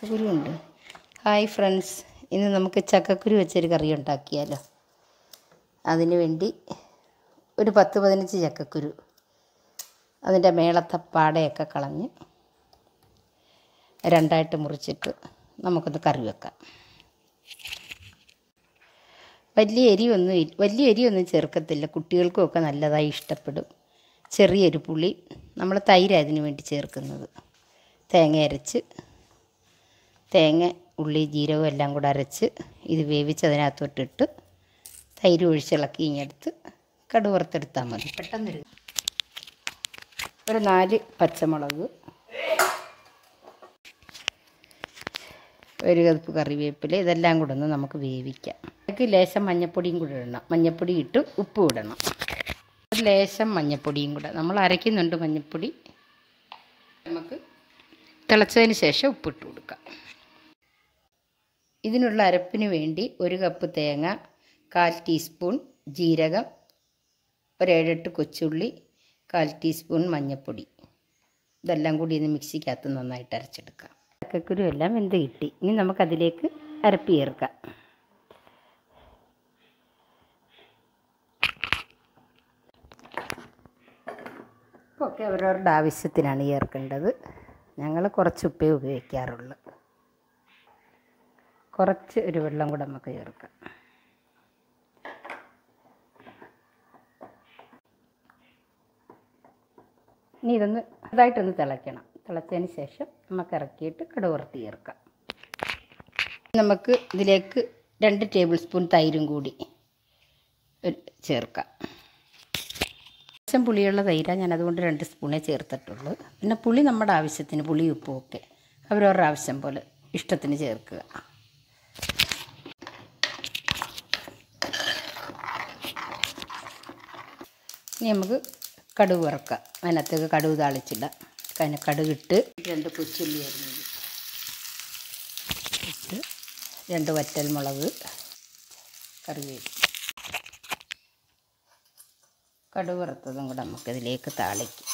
ചക്കക്കുരു ഉണ്ട് hi friends ഇന്ന് നമുക്ക് ചക്കക്കുരു വെച്ചൊരു കറി ഉണ്ടാക്കിയാലോ അതിന് വേണ്ടി ഒരു പത്ത് പതിനഞ്ച് ചക്കക്കുരു അതിൻ്റെ മേളത്തെ പാടയൊക്കെ കളഞ്ഞ് രണ്ടായിട്ട് മുറിച്ചിട്ട് നമുക്കൊന്ന് കറി വെക്കാം വലിയ എരിയൊന്നും ഇ- വലിയ എരിയൊന്നും ചേർക്കത്തില്ല കുട്ടികൾക്കുമൊക്കെ നല്ലതായി ഇഷ്ടപ്പെടും ചെറിയൊരു പുളി നമ്മൾ തൈര് അതിന് വേണ്ടി ചേർക്കുന്നത് തേങ്ങ അരച്ച് തേങ്ങ ഉള്ളി ജീരകവും എല്ലാം കൂടെ അരച്ച് ഇത് വേവിച്ച് അതിനകത്തോട്ടിട്ട് തൈര് ഒഴിച്ചിളക്കി ഇങ്ങെടുത്ത് കടുക് വറുത്തെടുത്താൽ മതി പെട്ടെന്ന് ഒരു നാല് പച്ചമുളക് ഒരു കതുപ്പ് കറിവേപ്പില ഇതെല്ലാം കൂടെ ഒന്ന് നമുക്ക് വേവിക്കാം അതിലേക്ക് ലേശം മഞ്ഞപ്പൊടിയും കൂടെ ഇടണം മഞ്ഞപ്പൊടി ഇട്ട് ഉപ്പും ഇടണം ഒരു ലേശം മഞ്ഞപ്പൊടിയും കൂടെ നമ്മൾ അരയ്ക്കുന്നുണ്ട് മഞ്ഞപ്പൊടി നമുക്ക് തിളച്ചതിന് ശേഷം ഉപ്പിട്ട് കൊടുക്കാം ഇതിനുള്ള അരപ്പിന് വേണ്ടി ഒരു കപ്പ് തേങ്ങ കാൽ ടീസ്പൂൺ ജീരകം ഒരേഴെട്ട് കൊച്ചുള്ളി കാൽ ടീസ്പൂൺ മഞ്ഞൾപ്പൊടി ഇതെല്ലാം കൂടി ഒന്ന് മിക്സിക്കകത്ത് നന്നായിട്ട് അരച്ചെടുക്കാം ചക്കക്കുരു എല്ലാം വെന്ത് കിട്ടി ഇനി നമുക്കതിലേക്ക് അരപ്പ് ചേർക്കാം ഇപ്പോൾ ഒക്കെ അവരവരുടെ ആവശ്യത്തിനാണ് ചേർക്കേണ്ടത് ഞങ്ങൾ കുറച്ച് ഉപ്പേ ഉപയോഗിക്കാറുള്ളൂ കുറച്ച് ഒരു വെള്ളം കൂടെ നമുക്ക് ചേർക്കാം ഇനി ഇതൊന്ന് ഇതായിട്ടൊന്ന് തിളയ്ക്കണം തിളച്ചതിന് ശേഷം നമുക്ക് ഇറക്കിയിട്ട് കടുവറുത്ത് ചേർക്കാം നമുക്ക് ഇതിലേക്ക് രണ്ട് ടേബിൾ സ്പൂൺ തൈരും കൂടി ഒരു- ചേർക്കാം ലേശം പുളിയുള്ള തൈരാണ് ഞാൻ അതുകൊണ്ട് രണ്ട് സ്പൂണേ ചേർത്തിട്ടുള്ളൂ പിന്നെ പുളി നമ്മുടെ ആവശ്യത്തിന് പുളി ഉപ്പും ഒക്കെ അവരവരുടെ ആവശ്യം പോലെ ഇഷ്ടത്തിന് ചേർക്കുക ഇനി നമുക്ക് കടുക് വറക്കാം അതിനകത്തേക്ക് കടുക് താളിച്ചിടാം അതിന് കടുകിട്ട് രണ്ട് കൊച്ചുള്ളി അരിഞ്ഞത് ഇട്ട് രണ്ട് വറ്റൽമുളക് കറിവേപ്പ് കടുക് വറുത്തതും കൂടെ നമുക്കിതിലേക്ക് താളിക്കാം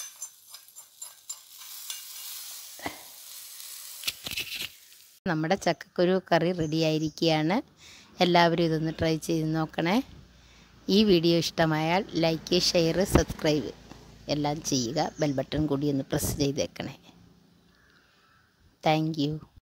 നമ്മുടെ ചക്കക്കുരു കറി റെഡി ആയിരിക്കുകയാണ് എല്ലാവരും ഇതൊന്ന് ട്രൈ ചെയ്ത് നോക്കണേ ഈ വീഡിയോ ഇഷ്ടമായാൽ ലൈക്ക് ഷെയർ സബ്സ്ക്രൈബ് എല്ലാം ചെയ്യുക ബെൽ ബട്ടൺ കൂടി ഒന്ന് പ്രസ് ചെയ്തേക്കണേ താങ്ക് യു